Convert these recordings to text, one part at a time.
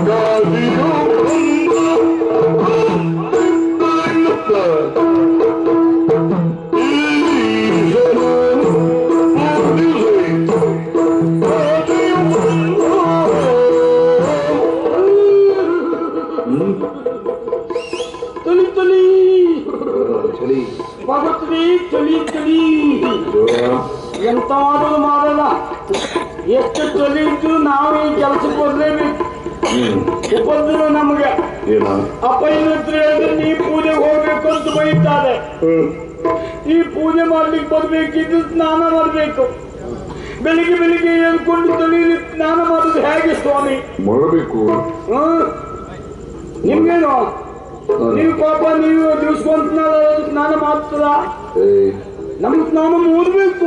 ಕಾದಿರು ತಲಿ ತಲಿ ಚಳಿ ಭಗತ್ರಿ ತಲಿ ತಲಿ ಎಂತಾದರೂ ಮಾಡಲ್ಲ ಎಷ್ಟು ತಲಿ ಇದ್ರು ನಾವು ಈ ಕೆಲಸಕ್ಕೆ ಬರ್ಲೇಬೇಕು ಉಪದ್ರ ನಮಗೆ ಏನ ಅಪ್ಪ ಹತ್ರ ಹೇಳಿದ್ರೆ ನೀ ಪೂಜೆಗೆ ಹೋಗ್ಬೇಕು ಅಂತ ಬೈತಾರೆ ಈ ಪೂಜೆ ಮಾಡ್ಲಿಕ್ಕೆ ಬರ್ಬೇಕಿದ್ದು ಸ್ನಾನ ಮಾಡಬೇಕು ಬೆಳಿಗ್ಗೆ ಬೆಳಿಗ್ಗೆ ಹೇಳ್ಕೊಂಡು ತಲೆಯಲ್ಲಿ ಸ್ನಾನ ಮಾಡೋದು ಹೇಗೆ ಸ್ವಾಮಿ ಮಾಡಬೇಕು ಹ್ಮ್? ನಿಮ್ಗೇನು ನೀವು ಪಾಪ ನೀವು ದಿವ್ಸಕ್ಕೊಂದು ಸ್ನಾನ ಮಾಡ್ತೀರಾ ಏಯ್ ನಮ್ ಸ್ನಾನ ಓದ್ಬೇಕು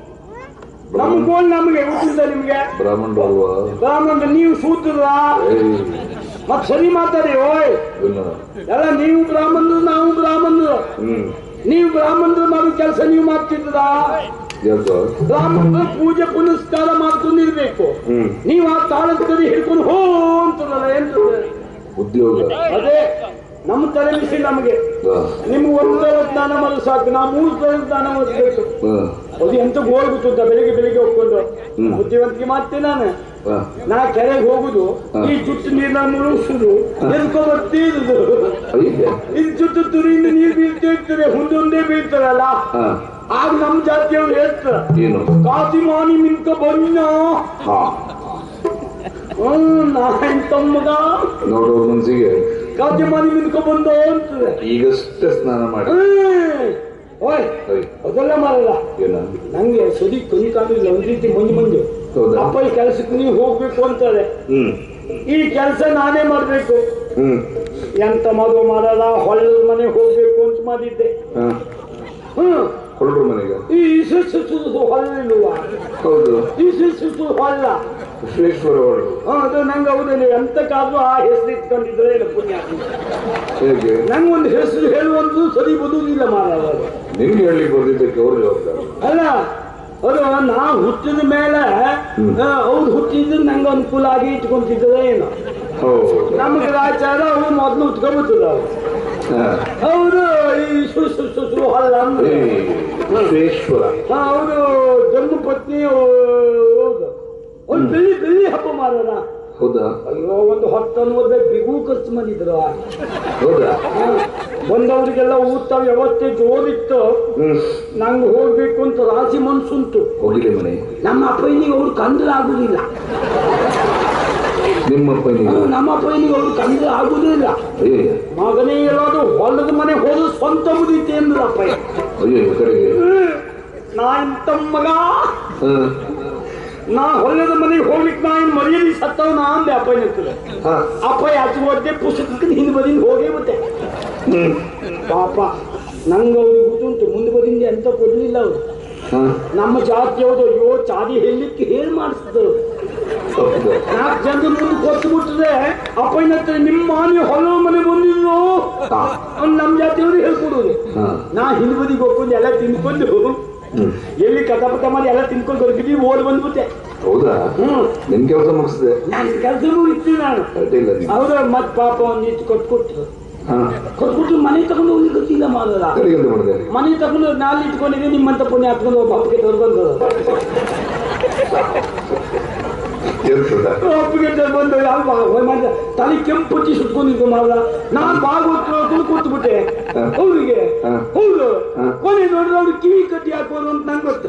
ನಮ್ ಗೋಲ್ ನಮ್ಗೆ ಗೊತ್ತಿಲ್ಲ ನಿಮ್ಗೆ ಬ್ರಾಹ್ಮಣ ಅಲ್ವಾ ರಾಮಂದ್ರ ನೀವು ಶೂದ್ರ ಏಯ್ ಮತ್ ಸರಿ ಮಾತಾಡಿ ಓಯ್ ಇಲ್ಲ ಎಲ್ಲ ನೀವು ಬ್ರಾಹ್ಮಣರು ನಾವು ಬ್ರಾಹ್ಮಣರು ಹ್ಮ್ ನೀವು ಬ್ರಾಹ್ಮಣರು ಮಾಡೋ ಕೆಲಸ ನೀವು ಮಾಡ್ತಿದ್ದೀರಾ ಯಾಕ ಬ್ರಾಹ್ಮಣರು ಪೂಜೆ ಪುನಸ್ಕಾರ ಮಾಡ್ಕೊಂಡಿರ್ಬೇಕು ಹ್ಮ್ ನೀವು ಆ ತಾಳದ ಕಡೆ ಹಿಡ್ಕೊಂಡು ಹೋ ಅಂತದಲ್ಲ ಏನ್ತದೆ ಉದ್ಯೋಗ ಅದೇ ನಮ್ಮ ತಲೆ ಬಿಸಿ ನಮಗೆ ಹಾ. ನಿಮ್ಗೆ ಒಂದು ತರ ಸ್ನಾನ ಮಾಡೋದು ಸಾಕು ನಾವು ಮೂರು ತರ ಸ್ನಾನ ಮಾಡಬೇಕು ಹಾ. ಅದು ಎಂತ ಗೋಳ್ ಗೊತ್ತುಂಟ ಬೆಳಿಗ್ಗೆ ಬೆಳಿಗ್ಗೆ ಹೋಗ್ಕೊಂಡು ಹ್ಮ್. ಬುದ್ಧಿವಂತಿಕೆ ಮಾಡ್ತೀನಿ ನಾನು ಹಾ. ನಾ ಕೆರೆಗೆ ಹೋಗುದು ಹಾ. ಈ ಜುಟ್ಟು ನೀರ್ನ ಮುಳುಗಿಸುದು ಎದ್ಕೊ ಬರ್ತಿರುದು ಐತೆ ಇದು ಜುಟ್ಟು ತುರಿಯಿಂದ ನೀರು ಬೀಳ್ತಾ ಇರ್ತದೆ ಹುಂದೊಂದೇ ಬೀಳ್ತಾರಲ್ಲ ಹಾ ಆಗ ನಮ್ಮ ಜಾತಿಯವ್ರು ಹೇಳ್ತಾರೆ ಏನು ಕಾಸಿಮಾನಿ ಮಿನ್ಕ ಬನ್ನ ಹಾ ಹ್ಮ್ ನಾ ತಮ್ಮಗ ನೋಡೋ ಮನ್ಸಿಗೆ ಕಾಸಿಮಾನಿ ಮಿನ್ಕ ಬಂದ ಅಂತದೆ ಈಗಷ್ಟೇ ಸ್ನಾನ ಮಾಡಿ ಹ್ಮ್. ಓಯ್ ಐ, ಅದೆಲ್ಲ ಮಾಡಲ್ಲ ಏನ ನಂಗೆ ಸದಿ ಕೈ ಕಾಣಿಲ್ಲ ಒಂದ್ ರೀತಿ ಮಂಜು ಮಂಜು ಹೌದಾ ಅಪ್ಪ ಈ ಕೆಲಸಕ್ಕೆ ನೀವು ಹೋಗ್ಬೇಕು ಅಂತಾರೆ ಹ್ಮ್ ಈ ಕೆಲಸ ನಾನೇ ಮಾಡ್ಬೇಕು ಹ್ಮ್ ಎಂತ ಮದುವೆ ಮಾಡಲ್ಲ ಹೊಳ್ಳದ ಮನೆ ಹೋಗ್ಬೇಕು ಅಂತ ಮಾಡಿದ್ದೆ ಹಾ ಹ್ಮ್ ಹೊರಡ್ರು ಮನೆಗೆ ಈ ಸುಸುದು ಹೊಳ್ಳಿಲ್ವಾ ಹೌದು ಈ ಸುಸು ಹೊಳ್ಳ ವಿಶ್ವೇಶ್ವರ ಹೊರಡ್ರು ಹ್ಮ್, ಅದು ನಂಗೆ ಹೌದೇನೆ ಎಂತಕ್ಕಾದ್ರೂ ಆ ಹೆಸರು ಇಟ್ಕೊಂಡಿದ್ರೆ ಇಲ್ಲ ಪುಣ್ಯ ಹೇಗೆ ನಂಗೆ ಒಂದು ಹೆಸರು ಹೇಳುವಂತೂ ಸರಿ ಬದುವುದಿಲ್ಲ ಮಾರಾಯ ಅದು. ನಿಮ್ಗೆ ಹೇಳಿ ಬರ್ದಿದ್ದಕ್ಕೆ ಅವ್ರು ಜವಾಬ್ದಾರ ಅಲ್ಲ ಅದು ನಾ ಹುಟ್ಟಿದ ಮೇಲೆ ಆ, ಅವ್ರು ಹುಟ್ಟಿದ್ರೆ ನಂಗೆ ಅನುಕೂಲ ಆಗಿ ಇಟ್ಕೊಂತಿದ್ದದ ಏನು ಹೌದು ನಮ್ಮ ಗ್ರಾಚಾರ ಅವ್ರು ಮೊದಲು ಉತ್ಕೊಂಡ್ಬಿಟ್ಟದ ಹಾ. ಅವರು ಈ ಸು ಸು ಸು ಸು ಹೊಳ್ಳ ಅಂದ್ರೆ ಏ, ವಿಶ್ವೇಶ್ವರ ಅವರು ಜನ್ಮ ಪತ್ನಿ ಹೌದು ಒಂದು ಬೆಳ್ಳಿ ಬೆಳ್ಳಿ ಹಬ್ಬ ಮಾಡೋಣ ಹೌದಾ ಅಯ್ಯೋ ಒಂದು ಹೊತ್ತನ್ನು ಒಬ್ಬ ಬಿಗು ಖರ್ಚು ಮಾಡಿದ್ರು ಹೌದಾ ಬಂದವರಿಗೆಲ್ಲ ಊಟ ವ್ಯವಸ್ಥೆ ಜೋರಿತ್ತು ಹ್ಮ್ ನಂಗೆ ಹೋಗ್ಬೇಕು ಅಂತ ರಾಶಿ ಮನ್ಸುಂಟು ಹೋಗಿಲ್ಲ ಮನೆ ನಮ್ಮ ಅಪ್ಪನಿಗೆ ಅವ್ರು ಕಂದ್ರೆ ಆಗುದಿಲ್ಲ ನಿಮ್ಮ ಅಪ್ಪನಿಗೆ ನಮ್ಮ ಅಪ್ಪನಿಗೆ ಅವ್ರು ಕಂದ್ರೆ ಆಗುದಿಲ್ಲ ಏ ಮಗನೇ ಎಲ್ಲಾದ್ರು ಹೊಲದ ಮನೆ ಹೋದ್ರೆ ಸ್ವಂತ ಮುದೀತೆ ಅಂದ್ರ ಅಪ್ಪ ಅಯ್ಯೋ ಈ ಕಡೆಗೆ ನಾ ಇಂತ ಮಗ ಹಾ. ನಾ ಹೊಲದ ಮನೆಗೆ ಹೋಗ್ಲಿಕ್ಕೆ ನಾ ಇನ್ ಮರ್ಯಾದೆ ಸತ್ತವ ನಾ ಅಂದೆ ಅಪ್ಪನ ಹತ್ರ ಹಾ. ಅಪ್ಪ ಯಾಚೆ ಓದ್ದೆ ಪುಸ್ತಕಕ್ಕೆ ಹಿಂದೆ ಬದಿನ ಹೋಗೇ ಮತ್ತೆ ಹ್ಮ್. ಪಾಪ ನಂಗೆ ಅವ್ರಿಗೆ ಗೊತ್ತುಂಟು ಮುಂದೆ ಬದಿಂದ ಎಂತ ಕೊಡ್ಲಿಲ್ಲ ಅವ್ರು ಹಾ. ನಮ್ಮ ಜಾತಿಯವ್ರು ಅಯ್ಯೋ ಚಾದಿ ಹೇಳಲಿಕ್ಕೆ ಹೇಳಿ ಮಾಡಿಸಿದ್ರು ಹೌದಾ? ನಾಲ್ಕು ಜನದ ಮುಂದೆ ಕೊಟ್ಟು ಬಿಟ್ರೆ ಅಪ್ಪನ ಹತ್ರ ನಿಮ್ಮ ನೀವು ಹೊಲ ಮನೆ ಬಂದಿದ್ರು ಹಾ. ಅವ್ನು ನಮ್ಮ ಜಾತಿಯವ್ರು ಹೇಳ್ಕೊಡೋದು ಹಾ. ನಾ ಹಿಂದ್ ಬದಿಗೆ ಹೋಗ್ಕೊಂಡು ಎಲ್ಲ ತಿನ್ಕೊಂಡು ಹ್ಮ್. ಎಲ್ಲಿ ಕಥಪಥ ಮಾಡಿ ಎಲ್ಲ ತಿನ್ಕೊಂಡು ಬರ್ಬಿಟ್ಟು ಓಡ್ ಬಂದ್ಬಿಟ್ಟೆ ಹೌದಾ ಹ್ಮ್ ನಿಮ್ ಕೆಲಸ ಮುಗಿಸಿದೆ ನಾನು ಕೆಲಸನೂ ಇತ್ತು ನಾನು ಅಡ್ಡಿಲ್ಲ ನೀವು ಅವ್ರ ಮತ್ ಪಾಪ ಒಂದು ಇಟ್ಟು ಕೊಟ್ಕೊಟ್ರು ಹಾ ಕೊಟ್ಬಿಟ್ಟು ಮನೆ ತಗೊಂಡು ಹೋಗ್ಲಿಕ್ಕೆ ಗೊತ್ತಿಲ್ಲ ಮಾಡಲ್ಲ ಕಡೆಗೆ ಎಂತ ಮಾಡಿದೆ ಮನೆ ತಗೊಂಡು ನಾಲ್ ಇಟ್ಕೊಂಡಿದ್ದೀನಿ ನಿಮ್ಮಂತ ಪುಣ್ಯ ಹಾಕೊಂಡು ಒಬ್ಬ ಹಪ್ಪಿಗೆ ತಗೊಂಡು ಬಂದರು ಇರ್ತದ ಹಪ್ಪಿಗೆ ತಗೊಂಡು ಬಂದು ಯಾವ ಮಾಡಿದ ತಲೆ ಕೆಂಪು ಪುಚ್ಚಿ ಸುಟ್ಕೊಂಡಿದ್ದು ಮಾಡ ನಾನು ಭಾಗವತ ಕೂತ್ಬಿಟ್ಟೆ ಅವ್ರಿಗೆ ಹಾ. ಹೌದು ಹಾ. ಕೊನೆ ನೋಡಿದ್ರೆ ಅವ್ರು ಕಿವಿ ಕಟ್ಟಿ ಹಾಕೋರು ಅಂತ ನಂಗೆ ಗೊತ್ತ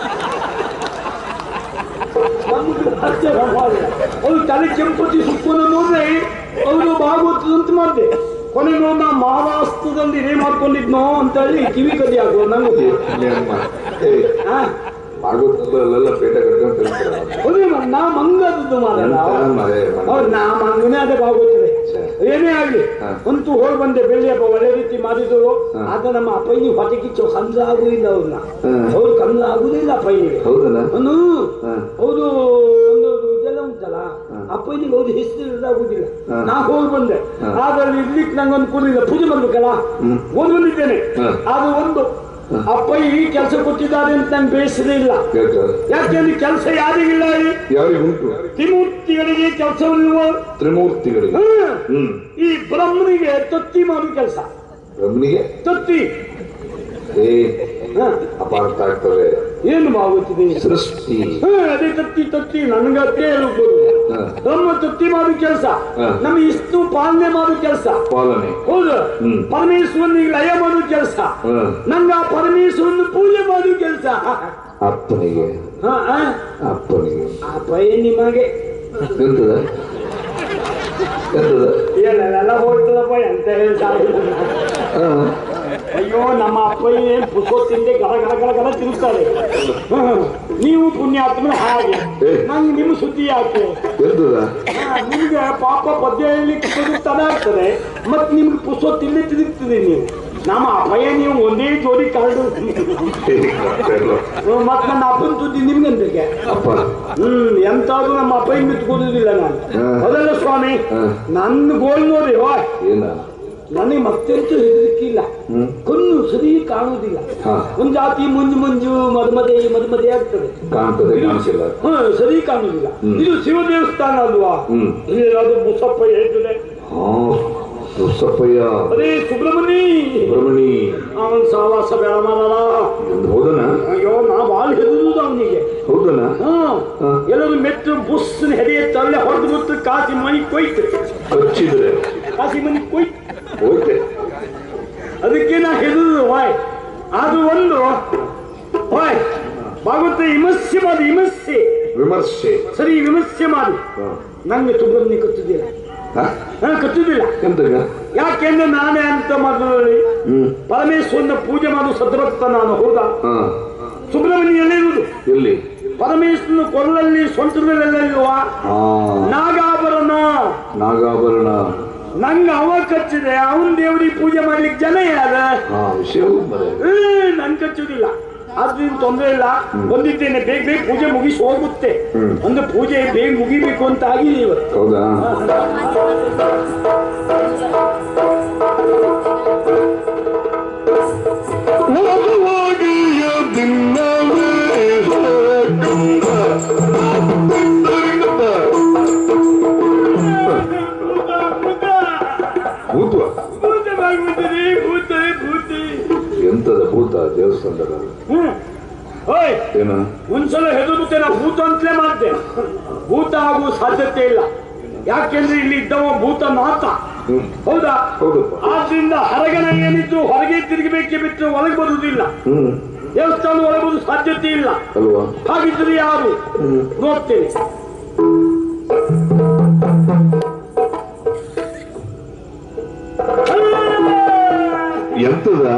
ಅವ್ರು ತಲೆ ಕೆಂಪು ಪುಚ್ಚಿ ಸುಟ್ಕೊಂಡು ನೋಡ್ರೆ ಅವರು ಭಾಗವತ ಅಂತ ಮಾಡಿದೆ ಕೊನೆ ನೋಡಿ ನಾ ಮಹಾರಾಷ್ಟ್ರದಲ್ಲಿ ಇದೇ ಮಾಡ್ಕೊಂಡಿದ್ನೋ ಅಂತ ಹೇಳಿ ಕಿವಿ ಕಟ್ಟಿ ಹಾಕೋರು ನಂಗೆ ನಿಮ್ಮ ಏ ಹಾ ಭಾಗವತದಲ್ಲೆಲ್ಲ ಪೇಟ ಕಟ್ಕೊಂಡು ತಿಳ್ತೀರ ಅದೇ ಮ- ನಾ ಮಂಗದ್ದು ಮಾಡಲ್ಲ ಎಂತ ಮರೆ ಅವ್ರು ನಾ ಮಂಗನೇ ಅದೇ ಬಾಗೋತಿದೆ ಛೆ. ಏನೇ ಆಗ್ಲಿ ಹಾ. ಅಂತೂ ಹೋಗಿ ಬಂದೆ ಬೆಳ್ಳಿ ಹಬ್ಬ ಒಳ್ಳೆ ರೀತಿ ಮಾಡಿದ್ರು ಹಾ. ಆಗ ನಮ್ಮ ಅಪ್ಪಯ್ಯ ಹೊಟ್ಟೆ ಕಿಚ್ಚು ಕಂದ್ರ ಆಗುದಿಲ್ಲ ಅವ್ರನ್ನ ಹಾ. ಅವ್ರು ಕಂದ್ರ ಆಗುದಿಲ್ಲ ಅಪ್ಪಯ್ಯನಿಗೆ ಹೌದಲ್ಲ ಅವನು ಹಾ. ಹೌದು ಒಂದು ಇದೆಲ್ಲ ಉಂಟಲ್ಲ ಅಪ್ಪಯ್ಯನಿಗೆ ಅವ್ರು ಹೆಸರು ಇದಾಗುದಿಲ್ಲ ಹಾ. ನಾ ಹೋಗಿ ಬಂದೆ ಹಾ. ಆಗ ಅಲ್ಲಿ ಇರ್ಲಿಕ್ಕೆ ನಂಗೊಂದು ಕೂಲಿಲ್ಲ ಪೂಜೆ ಮಾಡ್ಬೇಕಲ್ಲ ಹ್ಮ್. ಓದ್ ಬಂದಿದ್ದೇನೆ ಹಾ. ಅದು ಒಂದು ಅಪ್ಪ ಈ ಕೆಲಸ ಕೊಟ್ಟಿದ್ದಾರೆ ಅಂತ ನಂಗೆ ಬೇಸರ ಇಲ್ಲ ಯಾಕ ಯಾಕೆಂದ್ರೆ ಕೆಲಸ ಯಾರಿಗಿಲ್ಲ ಹೇಳಿ ಯಾರಿಗೆ ಉಂಟು ತ್ರಿಮೂರ್ತಿಗಳಿಗೆ ಕೆಲಸವಿಲ್ವ ತ್ರಿಮೂರ್ತಿಗಳಿಗೆ ಹ್ಮ್ ಈ ಬ್ರಹ್ಮನಿಗೆ ತತ್ತಿ ಮಾಡೋ ಕೆಲಸ ರಮಣಿಗೆ ತತ್ತಿ ಏ ಹ, ಅಪಾರ್ಥ ಆಗ್ತದೆ ಏನು ಆಗುತ್ತಿದೆ ಸೃಷ್ಟಿ ಹ, ಅದೇ ತತ್ತಿ ತತ್ತಿ ನನಗೆ ಅದೇ ಹೇಳ್ಬೋದು ಹ, ಬ್ರಹ್ಮ ತತ್ತಿ ಮಾಡೋ ಕೆಲಸ ಹ. ನಮ್ಮ ಇಷ್ಟು ಪಾಲನೆ ಮಾಡೋ ಕೆಲಸ ಪಾಲನೆ ಹೌದು ಹ್ಮ್. ಪರಮೇಶ್ವರನಿಗೆ ಲಯ ಮಾಡೋ ಕೆಲಸ ಹ, ನಂಗ ಆ ಪರಮೇಶ್ವರನ ಪೂಜೆ ಮಾಡೋ ಕೆಲಸ ಅಪ್ಪನಿಗೆ ಅಪ್ಪನಿಗೆ ಆ ಭಯ ನಿಮಗೆ ಎಂತದ ಎಂತದ ಎಲ್ಲ ಹೋಗ್ತದಪ್ಪ ಎಂತ ಹೇಳಿ ಸಾಕಿಲ್ಲ. ಹ, ಅಯ್ಯೋ ನಮ್ಮ ಅಪ್ಪ ಏನ್ ಪುಸ್ತಕ ತಿಂದೆ ಗಲ ಗಲ ಗಲ ಗಲ ತಿರುಗ್ತಾರೆ ಹ್ಮ್. ನೀವು ಪುಣ್ಯಾತ್ಮನ ಹಾಗೆ ಏ. ನಂಗೆ ನಿಮ್ಮ ಸುದ್ದಿ ಯಾಕೆ ಎಂತದ ಹಾ, ನಿಮ್ಗೆ ಪಾಪ ಪದ್ಯ ಹೇಳಲಿಕ್ಕೆ ತಡ ಆಗ್ತದೆ ಮತ್ ನಿಮ್ಗೆ ಪುಸ್ತಕ ತಿಂದೆ ತಿರುಗ್ತದೆ ನೀವು ನಮ್ಮ ಅಪ್ಪಯ್ಯ ನೀವು ಒಂದೇ ಜೋಡಿ ಕರಡು ಹೇ, ಗೊತ್ತಿಲ್ಲ. ಮತ್ ನನ್ನ ಅಪ್ಪನ ಸುದ್ದಿ ನಿಮ್ಗಂತಕ್ಕೆ ಅಪ್ಪ ಹ್ಮ್ ಎಂತಾದ್ರೂ ನಮ್ಮ ಅಪ್ಪಯ್ಯ ಮಿತ್ಕೋದಿಲ್ಲ ನಾನು ಹಾ. ಅದಲ್ಲ ಸ್ವಾಮಿ ಹಾ. ನನ್ನ ಗೋಲ್ ನೋಡಿ ವಾ ಏನ ನನಗೆ ಮತ್ತೆಂತೂ ಹೆದರಿಕಿಲ್ಲ ಹ್ಮ್ ಕಣ್ಣು ಸರಿ ಕಾಣುವುದಿಲ್ಲ ಹಾ. ಒಂದ್ ಜಾತಿ ಮಂಜು ಮಂಜು ಮದ್ಮದೆ ಮದ್ಮದೆ ಆಗ್ತದೆ ಕಾಣ್ತದೆ ಕಾಣಿಸಿಲ್ಲ ಹ ಸರಿ ಕಾಣುವುದಿಲ್ಲ ಹ್ಮ್. ಇದು ಶಿವ ದೇವಸ್ಥಾನ ಅಲ್ವಾ ಹ್ಮ್. ಇಲ್ಲಿ ಅದು ಮುಸಪ್ಪ ಹೇಳ್ತದೆ ಹಾ ರುಸಪ್ಪಯ್ಯ ಅದೇ ಸುಬ್ರಹ್ಮಣಿ ಸುಬ್ರಹ್ಮಣಿ ಅವನ್ ಸಹವಾಸ ಬೇಡ ಮಾಡಲ್ಲ ಎಂದು ಹೌದನ ಅಯ್ಯೋ ನಾ ಬಾಳ್ ಹೆದರುದು ಅವನಿಗೆ ಹೌದನ ಹಾ ಹಾ. ಎಲ್ಲರೂ ಮೆಟ್ಟು ಬುಸ್ಸನ ಹೆದೆಯ ತಳ್ಳೆ ಹೊಡೆದು ಬಿಟ್ಟು ಕಾಸಿ ಮನಿ ಕೊಯ್ತು ಕಚ್ಚಿದ್ರೆ ಕಾಸಿ ಮನಿ ಕೊಯ್ತು ಹೋಯ್ತೆ ಅದಕ್ಕೆ ನಾ ಹೆದರುದು ವಾಯ್ ಅದು ಒಂದು ವಾಯ್ ಭಾಗವತ ವಿಮರ್ಶೆ ಮಾಡಿ ವಿಮರ್ಶೆ ವಿಮರ್ಶೆ ಸರಿ ವಿಮರ್ಶೆ ಮಾಡಿ ಹ. ನಂಗೆ ಸುಬ್ರಹ್ಮಣ್ಯ ಕತ್ತುದಿಲ್ಲ ಹ? ಹಾ ಕತ್ತುದಿಲ್ಲ ಎಂತಗ ಯಾಕೆಂದ್ರೆ ನಾನೇ ಅಂತ ಮೊದಲು ಹ್ಮ್ ಪರಮೇಶ್ವರನ ಪೂಜೆ ಮಾಡುವ ಸದ್ಭಕ್ತ ನಾನು ಹೌದಾ ಹಾ ಸುಬ್ರಹ್ಮಣ್ಯ ಎಲ್ಲಿರುವುದು ಎಲ್ಲಿ ಪರಮೇಶ್ವರನ ಕೊರಳಲ್ಲಿ ಸೊಂಟದಲ್ಲೆಲ್ಲಿರುವ ಹಾ ನಾಗಾಭರಣ ನಾಗಾಭರಣ ನಂಗೆ ಅವ ಕಚ್ಚಿದೆ ಅವನ್ ದೇವರಿಗೆ ಪೂಜೆ ಮಾಡ್ಲಿಕ್ಕೆ ಜನ ಯಾರ ಹಾ ವಿಷಯ ಮರೆ ನನ್ ಕಚ್ಚುದಿಲ್ಲ ಆದ್ರಿಂದ ತೊಂದರೆ ಇಲ್ಲ ಬಂದಿದ್ದೇನೆ ಬೇಗ ಬೇಗ ಪೂಜೆ ಮುಗಿಸಿ ಹೋಗುತ್ತೆ ಹ್ಮ್. ಒಂದು ಪೂಜೆ ಬೇಗ ಮುಗಿಬೇಕು ಅಂತ ಆಗಿದೆ ಇವತ್ತು ಹೌದಾ ಭೂತ ಭೂತ ಮಾಡ್ಬಿಟ್ಟಿದೆ ಭೂತ ಭೂತ ಎಂತದ ಭೂತ ದೇವಸ್ಥಾನದಾಗ ಹ್ಮ್ ಓಯ್ ಏನ ಒಂದ್ಸಲ ಹೆದರುತ್ತೆ ನಾ ಭೂತ ಅಂತಲೇ ಮಾಡ್ದೆ ಭೂತ ಆಗುವ ಸಾಧ್ಯತೆ ಇಲ್ಲ ಯಾಕೆಂದ್ರೆ ಇಲ್ಲಿ ಇದ್ದವ ಭೂತನಾಥ ಹ್ಮ್ ಹೌದಾ ಹೌದಪ್ಪ ಆದ್ರಿಂದ ಹೊರಗಡೆ ಏನಿದ್ರು ಹೊರಗೆ ತಿರುಗಬೇಕೆ ಬಿಟ್ಟು ಒಳಗೆ ಬರುವುದಿಲ್ಲ ಹ್ಮ್ ದೇವಸ್ಥಾನ ಒಳಗೆ ಬರುವ ಸಾಧ್ಯತೆ ಇಲ್ಲ ಅಲ್ವಾ ಹಾಗಿದ್ರೆ ಯಾರು ಹ್ಮ್ ನೋಡ್ತೇನೆ ಎಂತದ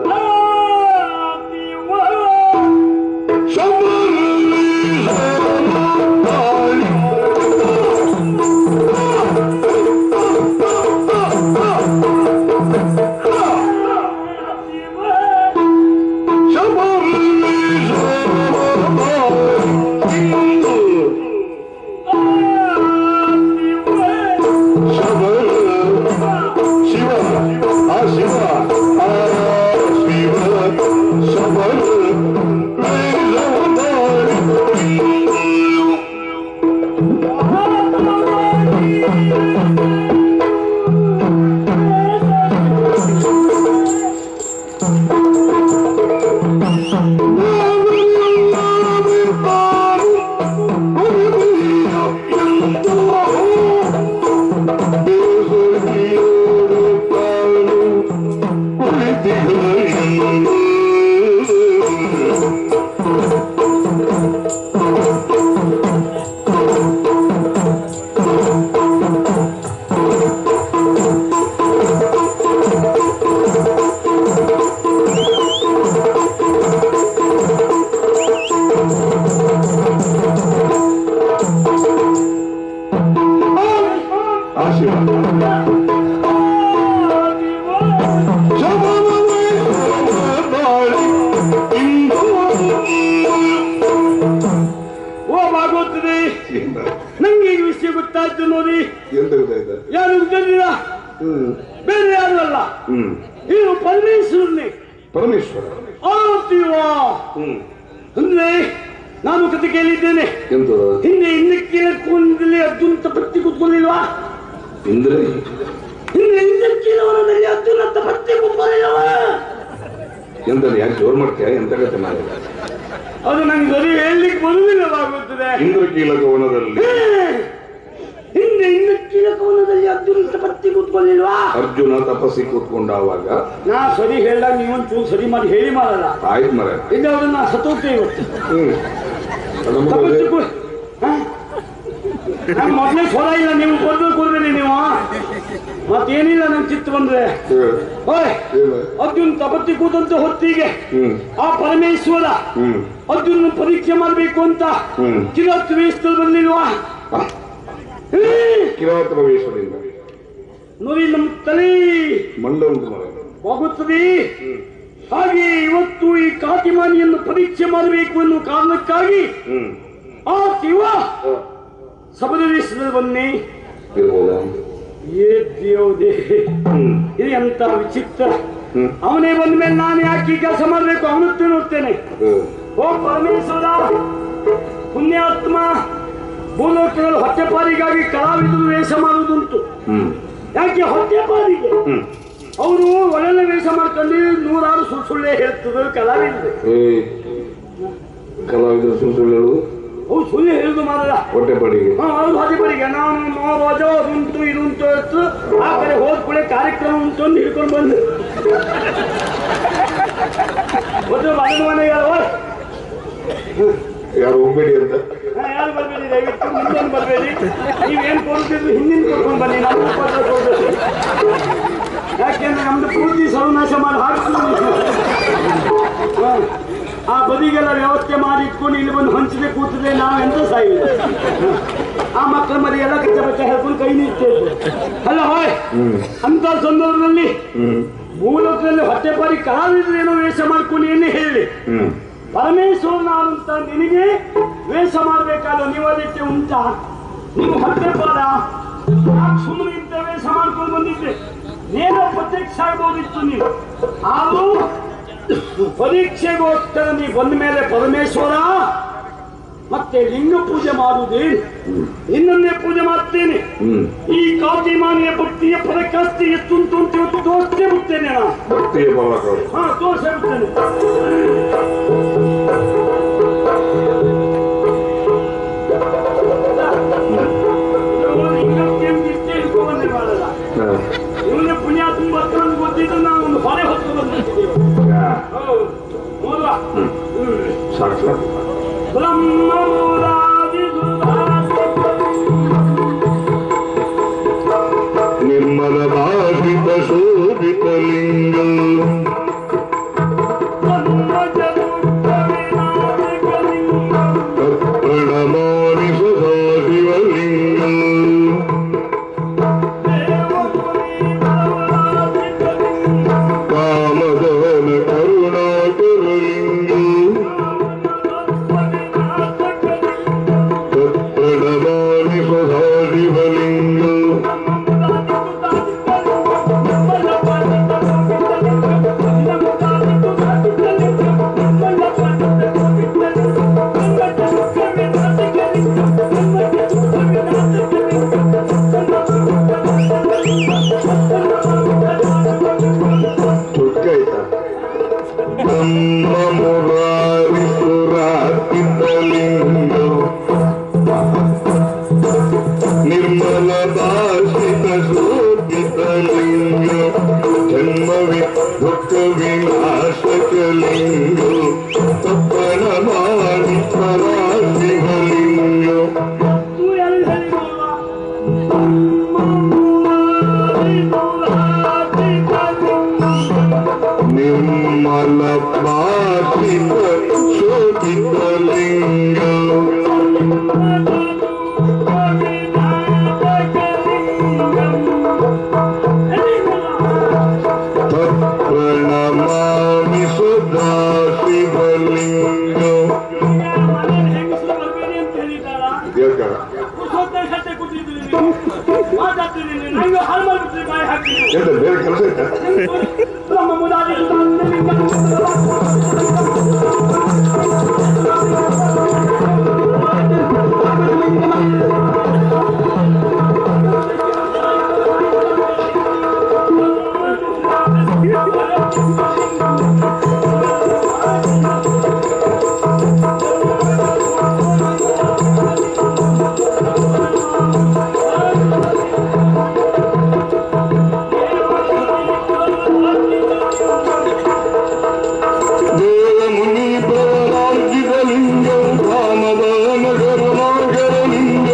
ಶಿವ ಆ ಶಿವ ಆ ಶಿವ ಶಬರ ಆ ಶಿವ ಓ ಭಾಗವತದೆ ನಂಗೆ ಈ ವಿಷಯ ಗೊತ್ತಾಯ್ತು ನೋಡಿ ಎಂತ ಗೊತ್ತಾಯ್ತ ಯಾರು ಗೊತ್ತಿಲ್ಲ ಹ್ಮ್ ಬೇರೆ ಯಾರು ಅಲ್ಲ ಹ್ಮ್ ಇವರು ಪರಮೇಶ್ವರನೇ ಪರಮೇಶ್ವರ ಆ ಶಿವ ಹ್ಮ್ ಅಂದ್ರೆ ನಾನು ಕತೆ ಕೇಳಿದ್ದೇನೆ ಎಂತ ಹಿಂದೆ ಹಿಂದಕ್ಕೆ ಕುಂದಲಿ ಅರ್ಜುನ್ ತಪತ್ತಿ ಕೂತ್ಕೊಳ್ಳಿಲ್ವಾ ಇಂದ್ರೆ ಹಿಂದೆ ಹಿಂದಕ್ಕೆ ವನದಲ್ಲಿ ಅರ್ಜುನ ತಪತ್ತಿ ಕೂತ್ಕೊಳ್ಳಿಲ್ವಾ ಎಂತ ಯಾಕೆ ಜೋರ್ ಮಾಡ್ತೀಯ ಎಂತ ಕತೆ ಮಾಡಿದ ಅದು ನಂಗೆ ಸರಿ ಹೇಳಲಿಕ್ಕೆ ಬರುವುದಿಲ್ಲವಾಗುತ್ತದೆ ಇಂದ್ರಕೀಲಕ ವನದಲ್ಲಿ ಹಿಂದೆ ಹಿಂದಕ್ಕೆ ವನದಲ್ಲಿ ಅರ್ಜುನ ತಪತ್ತಿ ಕೂತ್ಕೊಳ್ಳಿಲ್ವಾ ಅರ್ಜುನ ತಪಸ್ಸಿ ಕೂತ್ಕೊಂಡಾವಾಗ ನಾ ಸರಿ ಹೇಳಿದಾಗ ನೀವೊಂಚೂರು ಸರಿ ಮಾಡಿ ಹೇಳಿ ಮಾಡಲ್ಲ ಆಯ್ತು ಮರ ಇದ್ದಾದ್ರೆ ನಾ ಸತ್ತೋಗ್ತೇವೆ ಇವತ್ತು ಹ್ಮ್ ಅದು ನಮ್ಗೆ ತಪಸ್ಸಿ ಅದೇ- ಕೂ- ಹ? ನಂಗೆ ಮೊದಲೇ ಸ್ವರ ಇಲ್ಲ ನೀವು ಕೊಡ್ಬೇಕು ಕೊಡ್ಬೇಡಿ ನೀವು ಮತ್ತೇನಿಲ್ಲ ನಂಗೆ ಚಿತ್ತ ಬಂದ್ರೆ ಹ್ಮ್. ಓಯ್ ಏನು? ಅರ್ಜುನ್ ತಪತ್ತಿ ಕೂತಂತ ಹೊತ್ತಿಗೆ ಹ್ಮ್ ಆ ಪರಮೇಶ್ವರ ಹ್ಮ್ ಅರ್ಜುನ ಪರೀಕ್ಷೆ ಮಾಡಬೇಕು ಅಂತ ಹ್ಮ್. ಕಿರತ್ ವೇಸ್ತರು ಬಂದಿಲ್ವಾ ಆ, ಹ್ಮ್. ಕಿರಾತ ಪ್ರವೇಶದಿಂದ ನೋಡಿ ನಮ್ಮ ತಲೆ ಮಂಡ ಉಂಟು ಮರ ಹೋಗುತ್ತದೆ ಹಾಗೆ ಇವತ್ತು ಈ ಕಾತಿಮಾನಿಯನ್ನು ಪರೀಕ್ಷೆ ಮಾಡಬೇಕು ಎನ್ನುವ ಕಾರಣಕ್ಕಾಗಿ ಹ್ಮ್ ಆ ಶಿವ ಆ, ಸಬದವೇಶದಲ್ಲಿ ಬನ್ನಿ ಇರ್ಬೋದಾ ಏ ದೇವದೇ ಹ್ಮ್ ಇದು ಎಂತ ವಿಚಿತ್ರ ಹ್ಮ್ ಅವನೇ ಬಂದ ಮೇಲೆ ನಾನು ಯಾಕೆ ಈ ಕೆಲಸ ಮಾಡಬೇಕು ಅವನತ್ತೆ ನೋಡ್ತೇನೆ ಹ್ಮ್ ಓ ಪರಮೇಶ್ವರ ಪುಣ್ಯಾತ್ಮ ಭೂಲೋಕದಲ್ಲಿ ಹೊಟ್ಟೆಪಾರಿಗಾಗಿ ಕಲಾವಿದರು ವೇಷ ಮಾಡುವುದುಂಟು ಹ್ಮ್ ಯಾಕೆ ಹೊಟ್ಟೆಪಾರಿಗೆ ಹ್ಮ್ ಅವರು ಒಳ್ಳೆ ವೇಷ ಮಾಡ್ಕೊಂಡು ನೂರಾರು ಸುಳ್ಳು ಸುಳ್ಳೆ ಹೇಳ್ತದೆ ಕಲಾವಿದರು ಏ ಕಲಾವಿದರು ಸುಳ್ಳು ಸುಳ್ಳು ಹೇಳುದು ಅವು ಸುಳ್ಳು ಹೇಳುದು ಮಾರಲ್ಲ ಹೊಟ್ಟೆ ಪಡಿಗೆ ಹಾ, ಹೌದು ಹೊಟ್ಟೆಪಾರಿಗೆ ನಾನು ನೋಡೋದು ಅದುಂಟು ಇದುಂಟು ಅಂತ ಆ ಕಡೆ ಹೋದ ಕೂಡಲೇ ಕಾರ್ಯಕ್ರಮ ಉಂಟು ಅಂತ ಹಿಡ್ಕೊಂಡು ಬಂದು ಒಂದು ಮಗನ ಮನೆಗೆ ಅಲ್ವಾ? ಯಾರು ಹೋಗ್ಬೇಡಿ ಅಂತ ಹಾ, ಯಾರು ಬರ್ಬೇಡಿ ದಯವಿಟ್ಟು ಮುಂದೆ ಬರಬೇಡಿ ನೀವೇನು ಕೊಡ್ತಿದ್ರು ಹಿಂದಿನ ಕೊಡ್ಕೊಂಡು ಬನ್ನಿ ನಮ್ಮ ಕೊಟ್ಟರೆ ಕೊಡ್ಬೇಡಿ ಯಾಕೆಂದ್ರೆ ನಮ್ದು ಪೂರ್ತಿ ಸರ್ವನಾಶ ಮಾಡಿ ಹಾಕ್ತೀವಿ ಹಾ. ಆ ಬದಿಗೆಲ್ಲ ವ್ಯವಸ್ಥೆ ಮಾಡಿ ಇಟ್ಕೊಂಡು ಇಲ್ಲಿ ಬಂದು ಹಂಚದೆ ಕೂತದೆ ನಾವೆಂತ ಸಾಯಿಲ್ಲ ಆ ಮಕ್ಕಳ ಮರಿ ಎಲ್ಲ ಕಚ್ಚ ಬಚ್ಚ ಹೇಳ್ಕೊಂಡು ಕೈ ನಿಲ್ತೇವೆ ಅಲ್ಲ ಹೋಯ್ ಹ್ಮ್ ಅಂತ ಸಂದರ್ಭದಲ್ಲಿ ಹ್ಮ್ ಮೂಲಕದಲ್ಲಿ ಹೊಟ್ಟೆಪಾರಿ ಕಲಾವಿದರು ಏನೋ ವೇಷ ಮಾಡ್ಕೊಂಡು ಏನೇ ಹೇಳಿ ಹ್ಮ್ ಪರಮೇಶ್ವರನಾದಂತ ನಿನಗೆ ವೇಷ ಮಾಡಬೇಕಾದ ಅನಿವಾರ್ಯತೆ ಉಂಟಾ ನೀವು ಹೊಟ್ಟೆಪಾರ ಯಾಕೆ ಸುಮ್ಮನೆ ಇಂಥ ವೇಷ ಮಾಡ್ಕೊಂಡು ಬಂದಿದ್ದೆ ನೇರ ಪ್ರತ್ಯಕ್ಷ ಆಗ್ಬೋದಿತ್ತು ನೀವು ಆದರೂ ಪರೀಕ್ಷೆಗೋಸ್ಕರ ನೀವು ಬಂದ ಮೇಲೆ ಪರಮೇಶ್ವರ ಮತ್ತೆ ಲಿಂಗ ಪೂಜೆ ಮಾಡುವುದೇನು ನಿನ್ನನ್ನೇ ಪೂಜೆ ಮಾಡ್ತೇನೆ ಹ್ಮ್ ಈ ಕಾತಿಮಾನಿಯ ಭಕ್ತಿಯ ಪರಕಾಸ್ತಿ ಎಷ್ಟುಂಟು ಅಂತ ಇವತ್ತು ತೋರಿಸ್ತೇ ಬಿಡ್ತೇನೆ ನಾನು ಭಕ್ತಿಯ ಭಾವ ಹಾ ತೋರಿಸೇ ಬಿಡ್ತೇನೆ ಇವನೇ ಪುಣ್ಯಾತ್ಮ ಬರ್ತಾನೆ ಗೊತ್ತಿದ್ದು ನಾವು ಒಂದು ಹೊರೆ ಹೊತ್ತು ಬಂದಿದ್ದೀವಿ ಹೌದು ನೋಡುವ ಹ್ಮ್ ಸಾಕು ಸಾಕು ಬ್ರಹ್ಮಮೂಲಾದಿ ನಿರ್ಮಲ ಭಾಷಿತ ಶೋಭಿತ ಲಿಂಗ ಪ್ರಣಮಾನಿ ಸದಾ ಶಿವಲಿಂಗ ಕಾಮದವನ ಕರುಣಾಕರ ಲಿಂಗ ಪ್ರಣಮಾನಿ ಸದಾ ಶಿವಲಿಂಗ ತುರ್ಕಾಯ್ತಾ ನಮ್ಮ ಮುರಾರಿ ಸುರಾರ್ಪಿತ ಲಿಂಗ ನಿರ್ಮಲ ಭಾಷಿತ ಶೋಭಿತ ಲಿಂಗ ಜನ್ಮವಿ ದುಃಖ ವಿನಾಶಕ ಲಿಂಗ ತಪ್ಪನ ಮಾಡಿ ಪರಾಶಿವಲಿಂಗ ನಿರ್ಮಲ ಭಾಷಿತ ಶೋಭಿತ ಲಿಂಗ ಪ್ರಣಮಾಮಿ ಸದಾ ಶಿವಲಿಂಗ ದೇವಕಾರ ಮಾತಾಡ್ತೀನಿ ನಂಗೆ ಹಾಳು ಮಾಡ್ಬಿಟ್ರಿ ಬಾಯಿ ಹಾಕ್ತೀನಿ ಎಂತ ಬೇರೆ ಕೆಲಸ ಇತ್ತ ನಮ್ಮ ಮುದಾದಿ ದೇವ ಮುನೀಪ ರಾಜ್ಯದಲಿಂಗ ರಾಮದ ನಗರ ನಾಗರಲಿಂಗ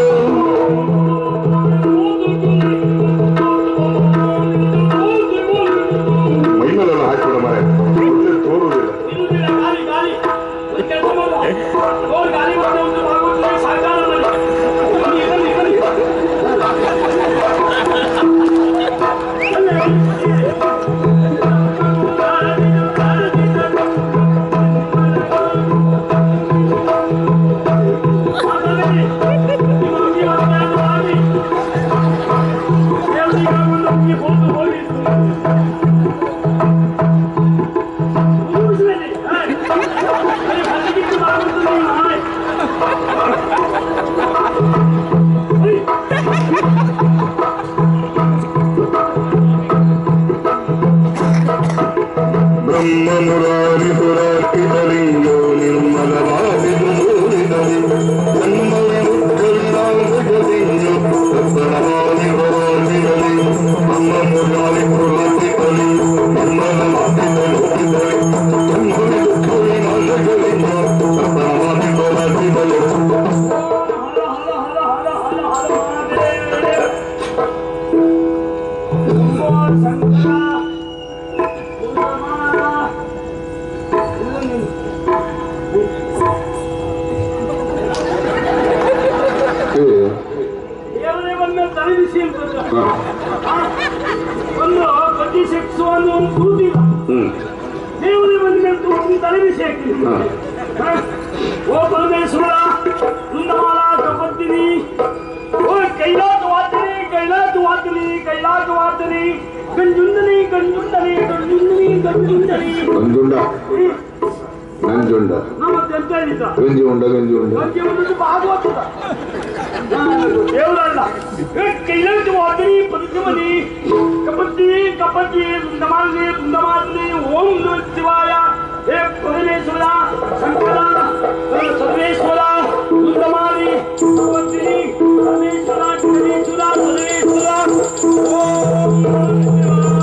ಮೈಮೇಲೆಲ್ಲ ಹಾಕಿಬಿಡ ಮರೆ ಮತ್ತೆ ತೋರುವುದಿಲ್ಲ ಗಾಳಿ ಗಾಳಿ ಒಂದು ಕೆಲಸ ಮಾಡು. ಹೋಗಿ ಗಾಳಿ ಮಾಡಿ ಒಂದು ಆಗುತ್ತದೆ, ಸಾಯಂಕಾಲ ಮಾಡಿ. ಬನ್ನಿ, ಬನ್ನಿ, ಬನ್ನಿ. ಬ್ರಹ್ಮ ಮುರಾರಿ ಸುರಾರ್ಪಿತಲಿಂಗ ನಿರ್ಮಲವಾದಿದು ಮೂಡಿದಲಿ ಜನ್ಮವ ಮುಕ್ಕಲಿಂಗ ಸತ್ಸರವಾದಿ ಹೊರಾದಿರಲಿ ಅಮ್ಮ ಮುರಾರಿ ಸುರಾರ್ಪಿತಲಿ ನಿರ್ಮಲವಾದಿದಲಿ ಜನ್ಮವ ಮುಕ್ಕಲಿಂಗ ಸತ್ಸರವಾದಿ ಹೊರಾದಿರಲಿ ಏ, ಹಾ, ಒಂದು ಬಡ್ಡಿ ಸೆಕ್ಸು ಅನ್ನೋ ಒಂದು ಕೂತಿಲ್ಲ ಹ್ಮ್ ದೇವರೇ ಬಂದ ಮೇಲೆ ತೂಗಿ ತಲೆಬಿಸಿ ಹಾಕಿದ್ವಿ ಹಾ. ಓ ಪರಮೇಶ್ವರ ವೃಂದಮಾಲ ಕಪತ್ತಿನಿ ಓ ಕೈಲಾಸ ವಾಚನೆ ಕೈಲಾಸ ವಾಚನೆ ಕೈಲಾಸ ವಾಚನೆ ಗಂಜುಂಡನಿ ಗಂಜುಂಡನಿ ಗಂಜುಂಡನಿ ಗಂಜುಂಡನಿ ನಂಜುಂಡ ನಂಜುಂಡ ನಮ್ಮ ಅಂತ ಹೇಳಿದ್ದ ಗಂಜಿ ಉಂಡ ಗಂಜಿ ಉಂಡ ಬಗ್ಗೆ ಒಂದು ಭಾಗವತದ ದೇವರಲ್ಲ ಏ ಕೈಲಾಸ ವಾಚನಿ ಪದ್ಮನಿ ಕಪತ್ತಿ ಕಪತ್ತಿ ವೃಂದಮಾಲಿನಿ ವೃಂದಮಾಲಿನಿ ಓಂ ನಮಃ ಶಿವಾಯ ಹೇ ಪರಮೇಶ್ವರ ಶಂಕರ ಹೇ ಸರ್ವೇಶ್ವರ ವೃಂದಮಾಲಿ ಕಪತ್ತಿ ಪರಮೇಶ್ವರ ಗಣೇಶ್ವರ ಸರ್ವೇಶ್ವರ ಓಂ ನಮಃ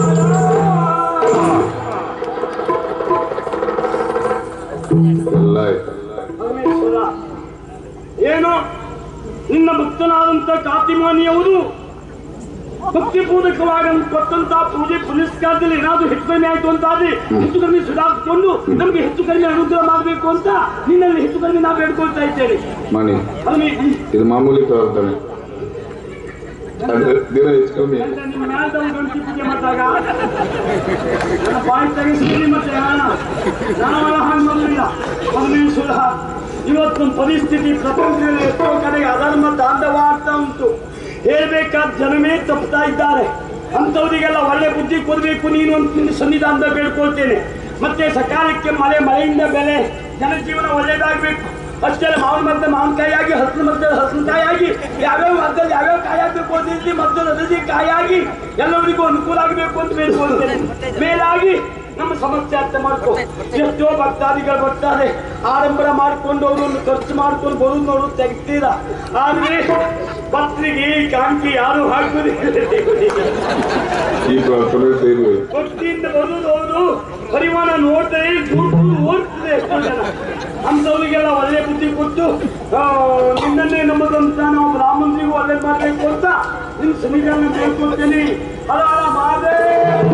ಶಿವಾಯ ಎಲ್ಲ ಆಯ್ತು ಪರಮೇಶ್ವರ ಏನು ನಿನ್ನ ಭಕ್ತನಾದಂತ ಕಾತಿಮಾನಿಯವರು ಭಕ್ತಿಪೂರ್ವಕವಾಗಿ ಕೊಟ್ಟಂತ ಪೂಜೆ ಪುನಸ್ಕಾರದಲ್ಲಿ ಏನಾದ್ರೂ ಹೆಚ್ಚು ಕಡಿಮೆ ಆಯ್ತು ಅಂತ ಆದ್ರೆ ಹೆಚ್ಚು ಕಡಿಮೆ ಸುಧಾರಿಸಿಕೊಂಡು ನಮ್ಗೆ ಹೆಚ್ಚು ಕಡಿಮೆ ಅನುಗ್ರಹ ಮಾಡಬೇಕು ಅಂತ ನಿನ್ನಲ್ಲಿ ಹೆಚ್ಚು ಕಡಿಮೆ ನಾವು ಬೇಡ್ಕೊಳ್ತಾ ಇದ್ದೇವೆ ಮಣಿ ಅದನ್ನ ಇದು ಮಾಮೂಲಿ ಪ್ರವರ್ತನೆ ಅದು ದಿನ ಹೆಚ್ಚು ಕಮ್ಮಿ ನಿಮ್ಮ ಮ್ಯಾಲ್ದವ್ರು ಗಣಪತಿ ಪೂಜೆ ಮಾಡಿದಾಗ ನನ್ನ ಬಾಯಿ ತೆಗೆಸಿದ್ರಿ ಮತ್ತೆ ಹಣ ನಾವೆಲ್ಲ ಹಾಗೆ ಮಾಡಲಿಲ್ಲ ಪರಮೇಶ್ವರ ಇವತ್ತೊಂದು ಪರಿಸ್ಥಿತಿ ಪ್ರಪಂಚದಲ್ಲಿ ಎಷ್ಟೋ ಕಡೆಗೆ ಅಧರ್ಮ ತಾಂಡವಾಡ್ತಾ ಉಂಟು ಹೇಳ್ಬೇಕಾದ ಜನಮೇ ತಪ್ಪುತ್ತಾ ಇದ್ದಾರೆ ಅಂಥವರಿಗೆಲ್ಲ ಒಳ್ಳೆ ಬುದ್ಧಿ ಕೊಡಬೇಕು ನೀನು ಅಂತ ನಿನ್ನ ಸನ್ನಿಧಾನದ ಬೇಡ್ಕೊಳ್ತೇನೆ ಮತ್ತೆ ಸಕಾಲಕ್ಕೆ ಮಳೆ ಮಳೆಯಿಂದ ಬೆಲೆ ಜನಜೀವನ ಒಳ್ಳೇದಾಗಬೇಕು ಅಷ್ಟೇ ಮಾವಿನ ಮರದ ಮಾವಿನಕಾಯಿ ಆಗಿ ಹಸಿರು ಮರದ ಹಸಿನಕಾಯಿ ಆಗಿ ಯಾವ್ಯಾವ ಮರದಲ್ಲಿ ಯಾವ್ಯಾವ ಕಾಯಿ ಹಾಕಬೇಕು ಅಂತ ಹೇಳ್ತೀವಿ ಮರದಲ್ಲಿ ಅದರಲ್ಲಿ ಕಾಯಿ ಆಗಿ ಎಲ್ಲರಿಗೂ ಅನುಕೂಲ ಆಗಬೇಕು ಅಂತ ಬೇಡ್ಕೊಳ್ತೇನೆ ಮೇಲಾಗಿ ನಮ್ಮ ಸಮಸ್ಯೆ ಅರ್ಥ ಮಾಡ್ಕೊ ಎಷ್ಟೋ ಭಕ್ತಾದಿಗಳು ಬರ್ತಾರೆ ಆಡಂಬರ ಮಾಡ್ಕೊಂಡು ಅವರನ್ನು ಖರ್ಚು ಮಾಡ್ಕೊಂಡು ಬರೋದು ನೋಡು ತೆಗ್ತೀರ ಆದ್ರೆ ಪತ್ರಿಕೆ ಕಾಂಕಿ ಯಾರು ಹಾಕುವುದಿಲ್ಲ ದೇವರಿಗೆ. ಈ ಪ್ರಾರ್ಥನೆ ಸೇರುವೆ ಭಕ್ತಿಯಿಂದ ಬರುವುದು ಹೌದು ಪರಿಮಾಣ ನೋಡ್ತಾರೆ ದುಡ್ಡು ಓಡ್ತದೆ ಎಷ್ಟೋ ಜನ ಅಂಥವ್ರಿಗೆಲ್ಲ ಒಳ್ಳೆ ಬುದ್ಧಿ ಕೊಟ್ಟು ಆ, ನಿನ್ನನ್ನೇ ನಮ್ಮದಂತ ನಾವು ಬ್ರಾಹ್ಮಣರಿಗೂ ಒಳ್ಳೆ ಮಾಡಬೇಕು ಅಂತ ನಿನ್ನ ಸನ್ನಿಧಾನ ಕೇಳ್ಕೊಳ್ತೇನೆ ಹರ ಹರ ಮಹಾದೇವ್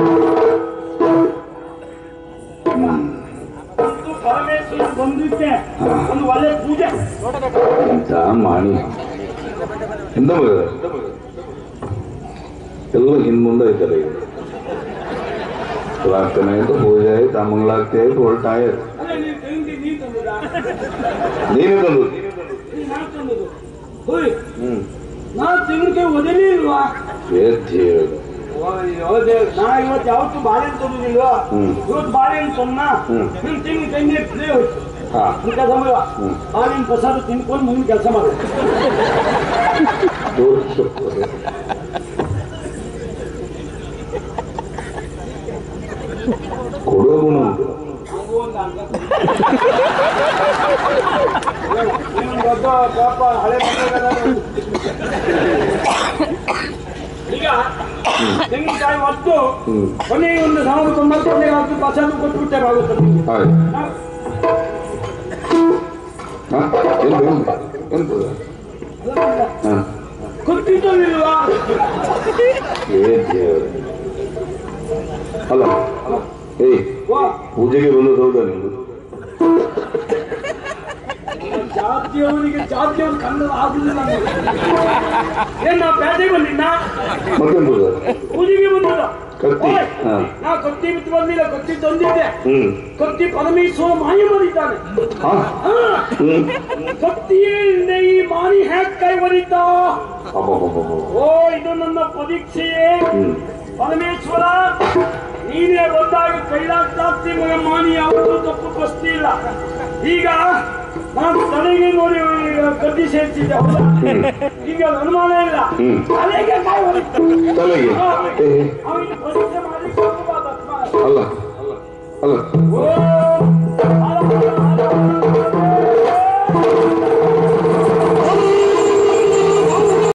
ಮತ್ತು ಪರಮೇಶ್ವರ ಬಂದಿದ್ದೆ ಒಂದು ಒಳ್ಳೆ ಪೂಜೆ ಎಂತ ಮಾಣಿ ಎಂತ ಮಗ ಎಲ್ಲ ಹಿಂದ್ಮುಂದೆ ಆಯ್ತಲ್ಲ ಈಗ ಪ್ರಾರ್ಥನೆ ಆಯ್ತು ಪೂಜೆ ಆಯ್ತು ಆ ಮಂಗಳಾರತಿ ಆಯ್ತು ಹೊರಟಾಯ್ತು ಅಲ್ಲ ನೀವು ತಂಗಿ ನೀ ತಂದದಾ ನೀನು ತಂದು ನೀ ನಾ ತಂದದು ಹೋಯ್ ಹ್ಮ್ ನಾ ತೆಂಗಿನಕಾಯಿ ಒದಲಿ ಇಲ್ವಾ ಎತ್ತಿ ಹೇಳು ಓ ನಾ ಇವತ್ತು ಯಾವತ್ತು ಬಾಳೆಹಣ್ಣು ತೊಗೊಂಡಿಲ್ವಾ ಹ್ಮ್. ಇವತ್ತು ಬಾಳೆಹಣ್ಣು ತೊನ್ನ ಹ್ಮ್. ನಿಮ್ ತಿಂಗ್ ತಂಗಿ ಇರ್ತದೆ ಹೋಯ್ತು ಹಾ ನಿನ್ ಕೆಲಸ ಮಾಡುವ ಹ್ಮ್. ಬಾಳೆಹಣ್ಣು ಪ್ರಸಾದ ತಿನ್ಕೊಂಡು ಮುಂದೆ ಕೆಲಸ ಮಾಡ ತೋರಿಸು ಕೊಡೋ ಗುಣ ಉಂಟು ದೊಡ್ಡ ಪಾಪ ಹಳೆ ಮಕ್ಕಳೆಲ್ಲ ಈಗ ತೆಂಗಿನಕಾಯಿ ಹೊತ್ತು ಹ್ಮ್ ಕೊನೆಗೆ ಒಂದು ಸಾವಿರದ ತೊಂಬತ್ತೊಂದೇ ಹೊತ್ತು ಪ್ರಸಾದ ಕೊಟ್ಬಿಟ್ಟೆ ಆಗುತ್ತದೆ ಆಯ್ತು ಹಾ ಎಂತ ಎಂತ ಹಾ ಗೊತ್ತಿದ್ದವಿಲ್ವಾ ಏ ದೇವ್ರೆ. ಅಲ್ಲ ಏಯ್ ವಾ ಪೂಜೆಗೆ ಬಂದದ್ದು ಹೌದಾ ನೀನು ಜಾತಿಯವರಿಗೆ ಜಾತಿಯವರು ಕನ್ನಡ ಆಗುದಿಲ್ಲ ಏನ್ ನಾ ಬೇಟೆ ಬಂದಿದ್ದ ಮತ್ತೆಂಬುದು ಪೂಜೆಗೆ ಬಂದಿಲ್ಲ ಕತ್ತಿ, ಓಯ್, ಹಾ. ನಾ ಕತ್ತಿ ಬಿಟ್ಟು ಬಂದಿಲ್ಲ ಕತ್ತಿ ತಂದಿದ್ದೆ ಹ್ಮ್ ಕತ್ತಿ ಪರಮೇಶ್ವರ ಮಾಯ ಮಾಡಿದ್ದಾನೆ ಹಾ ಹಾ, ಹ್ಮ್ ಕತ್ತಿಯೇ ಇಲ್ಲದೆ ಈ ಮಾನಿ ಹ್ಯಾಕ್ ಕೈ ಬರೀತ ಅಬ್ಬಬ್ಬಬ್ಬಬ್ಬ. ಓ ಇದು ನನ್ನ ಪರೀಕ್ಷೆಯೇ ಹ್ಮ್ ಪರಮೇಶ್ವರ ನೀನೇ ಬಂದಾಗ ಕೈಲಾಸಾಸ್ತಿ ಮಗ ಮಾನಿ ಯಾವತ್ತೂ ತಪ್ಪು ಬಸ್ತಿಲ್ಲ ಈಗ ನಾನು ತಲೆಗೆ ನೋಡಿ ಈಗ ಕದ್ದಿ ಸೇರಿಸಿದ್ದೆ ಹೌದಾ ಈಗ ಅನುಮಾನ ಇಲ್ಲ ಹ್ಮ್. ತಲೆಗೆ ಕಾಯಿ ಹೊಡಿತು ತಲೆಗೆ ಏ, ಅವನಿಗೆ ಪರೀಕ್ಷೆ ಮಾಡ್ಲಿಕ್ಕೆ ಹೋಗಬಾರ್ದು ಅಸ್ಮಾರ. ಅಲ್ಲ ಅಲ್ಲ ಓ